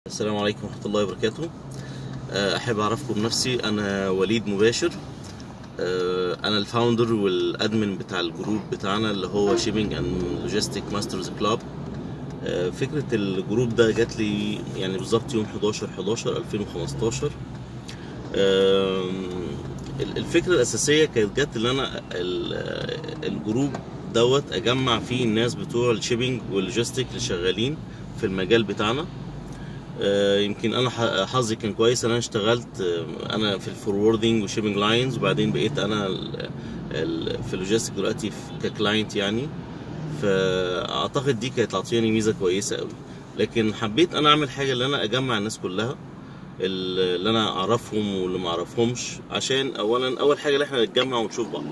السلام عليكم ورحمة الله وبركاته آه، أحب أعرفكم بنفسي أنا وليد مباشر آه، أنا الفاوندر والأدمن بتاع الجروب بتاعنا اللي هو شيبينج أند لوجيستيك ماسترز كلاب فكرة الجروب ده جات لي يعني بالظبط يوم 11 11 2015 آم، ال- الفكرة الأساسية كانت جت إن أنا ال- الجروب دوت أجمع فيه الناس بتوع الشيبينج واللوجيستيك اللي شغالين في المجال بتاعنا آه، يمكن انا ح- حظي كان كويس ان انا اشتغلت آه، انا في الفوروردنج وشيبنج لاينز وبعدين بقيت انا ال- ال- في اللوجيستيك دلوقتي في- ككلاينت يعني فاعتقد دي كانت تعطيني ميزه كويسه قوي لكن حبيت انا اعمل حاجه اللي انا اجمع الناس كلها اللي انا اعرفهم واللي ما اعرفهمش عشان اولا اول حاجه اللي احنا نتجمع ونشوف بعض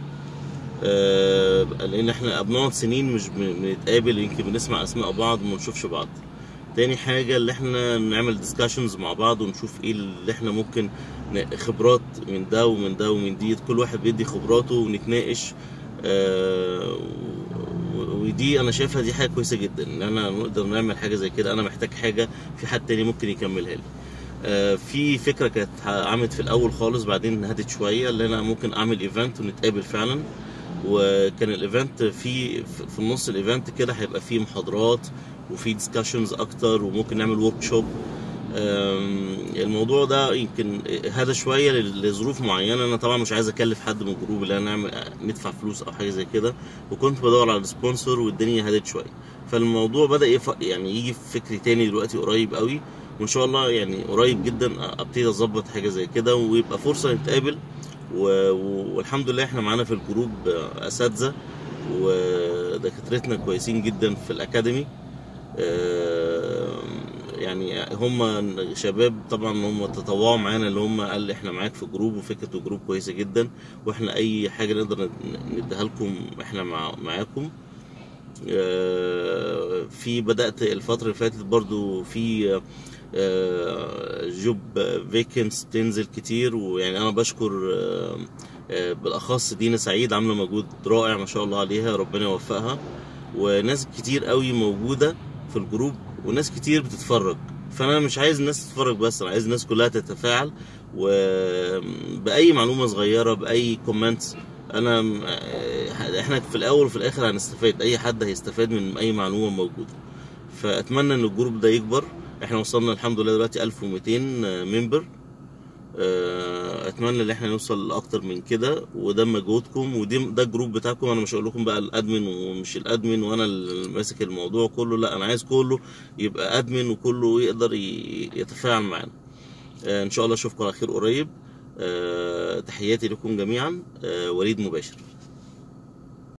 آه، لان احنا بنقعد سنين مش بن- بنتقابل يمكن بنسمع اسماء بعض وما نشوفش بعض تاني حاجة اللي احنا نعمل ديسكاشنز مع بعض ونشوف ايه اللي احنا ممكن ن- خبرات من ده ومن ده ومن دي كل واحد بيدي خبراته ونتناقش آه، و- ودي انا شايفها دي حاجة كويسة جدا ان انا نقدر نعمل حاجة زي كده انا محتاج حاجة في حد تاني ممكن يكملها لي آه، في فكرة كانت عملت في الاول خالص بعدين هدت شوية اللي انا ممكن اعمل ايفنت ونتقابل فعلا وكان الايفنت في في النص الايفنت كده هيبقى فيه محاضرات وفي ديسكشنز اكتر وممكن نعمل ورك شوب الموضوع ده يمكن هذا شويه لظروف معينه انا طبعا مش عايز اكلف حد من الجروب اللي انا نعمل ندفع فلوس او حاجه زي كده وكنت بدور على سبونسر والدنيا هدت شويه فالموضوع بدا يف... يعني يجي في فكري تاني دلوقتي قريب قوي وان شاء الله يعني قريب جدا ابتدي اظبط حاجه زي كده ويبقى فرصه نتقابل و... والحمد لله احنا معانا في الجروب اساتذه ودكاترتنا كويسين جدا في الاكاديمي آه، يعني هم شباب طبعا هم تطوعوا معانا اللي هم قال احنا معاك في جروب وفكره الجروب كويسه جدا واحنا اي حاجه نقدر نديها لكم احنا مع معاكم آه، في بدات الفتره اللي فاتت برضو في آه، جوب فيكنس بتنزل كتير ويعني انا بشكر آه، آه، بالاخص دينا سعيد عامله مجهود رائع ما شاء الله عليها ربنا يوفقها وناس كتير قوي موجوده في الجروب وناس كتير بتتفرج فانا مش عايز الناس تتفرج بس انا عايز الناس كلها تتفاعل وباي معلومه صغيره باي كومنت انا آه، احنا في الاول وفي الاخر هنستفاد اي حد هيستفاد من اي معلومه موجوده فاتمنى ان الجروب ده يكبر احنا وصلنا الحمد لله دلوقتي 1200 ممبر آه، اتمنى ان احنا نوصل لاكتر من كده وده مجهودكم ودي ده الجروب بتاعكم انا مش هقول لكم بقى الادمن ومش الادمن وانا اللي ماسك الموضوع كله لا انا عايز كله يبقى ادمن وكله يقدر ي- يتفاعل معانا آه، ان شاء الله اشوفكم على خير قريب آه، تحياتي لكم جميعا آه، وليد مباشر